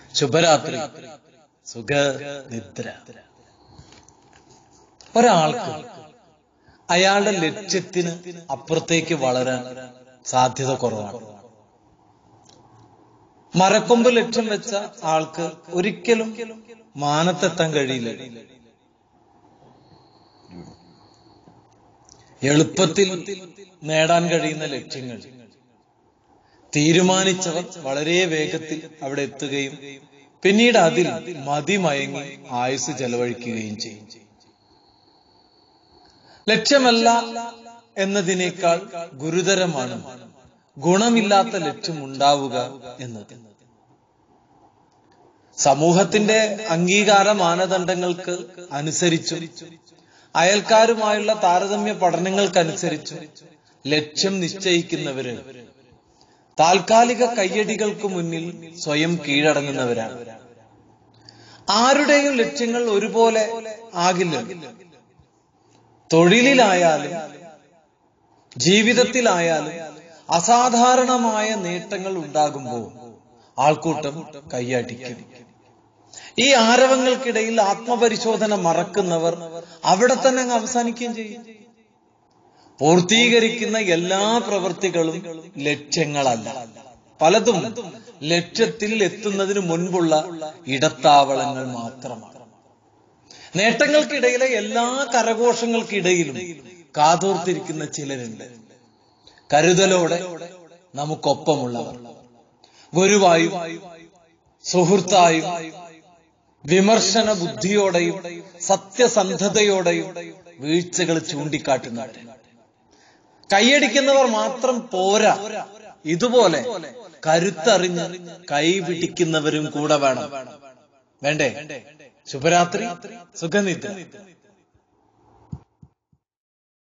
ശുഭരാത്രി സുഖനിദ്ര ഒരാൾക്ക് അയാളുടെ ലക്ഷ്യത്തിന് അപ്പുറത്തേക്ക് വളരാൻ സാധ്യത കുറവാണ് മരക്കൊമ്പ് ലക്ഷ്യം വെച്ച ആൾക്ക് ഒരിക്കലും മാനത്തെത്താൻ കഴിയില്ല എളുപ്പത്തിൽ നേടാൻ കഴിയുന്ന ലക്ഷ്യങ്ങൾ തീരുമാനിച്ചവർ വളരെ വേഗത്തിൽ അവിടെ എത്തുകയും പിന്നീട് അതിൽ മതിമയങ്ങി ആയുസ് ചെലവഴിക്കുകയും ചെയ്യും ലക്ഷ്യമല്ല എന്നതിനേക്കാൾ ഗുരുതരമാണ് ഗുണമില്ലാത്ത ലക്ഷ്യം ഉണ്ടാവുക എന്നത് സമൂഹത്തിന്റെ അംഗീകാര മാനദണ്ഡങ്ങൾക്ക് അനുസരിച്ചും അയൽക്കാരുമായുള്ള താരതമ്യ പഠനങ്ങൾക്കനുസരിച്ചും ലക്ഷ്യം നിശ്ചയിക്കുന്നവര് താൽക്കാലിക കയ്യടികൾക്ക് മുന്നിൽ സ്വയം കീഴടങ്ങുന്നവരാണ് ആരുടെയും ലക്ഷ്യങ്ങൾ ഒരുപോലെ ആകില്ല തൊഴിലിലായാലും ജീവിതത്തിലായാലും അസാധാരണമായ നേട്ടങ്ങൾ ഉണ്ടാകുമ്പോൾ ആൾക്കൂട്ടം കൈയടിക്കും ഈ ആരവങ്ങൾക്കിടയിൽ ആത്മപരിശോധന മറക്കുന്നവർ അവിടെ തന്നെ അങ്ങ് അവസാനിക്കുകയും ചെയ്യും പൂർത്തീകരിക്കുന്ന എല്ലാ പ്രവൃത്തികളും ലക്ഷ്യങ്ങളല്ല പലതും ലക്ഷ്യത്തിൽ എത്തുന്നതിന് മുൻപുള്ള ഇടത്താവളങ്ങൾ മാത്രമാണ് നേട്ടങ്ങൾക്കിടയിലെ എല്ലാ കരഘോഷങ്ങൾക്കിടയിലും കാതോർത്തിരിക്കുന്ന ചിലരുണ്ട് കരുതലോടെ നമുക്കൊപ്പമുള്ളവർ ഗുരുവായും സുഹൃത്തായും വിമർശന ബുദ്ധിയോടെയും സത്യസന്ധതയോടെയും വീഴ്ചകൾ ചൂണ്ടിക്കാട്ടുന്നവർ കൈയടിക്കുന്നവർ മാത്രം പോരാ ഇതുപോലെ കരുത്തറിഞ്ഞ് കൈപിടിക്കുന്നവരും കൂടെ വേണം വേണ്ടേ ശുഭരാത്രി സുഖനിദ്ര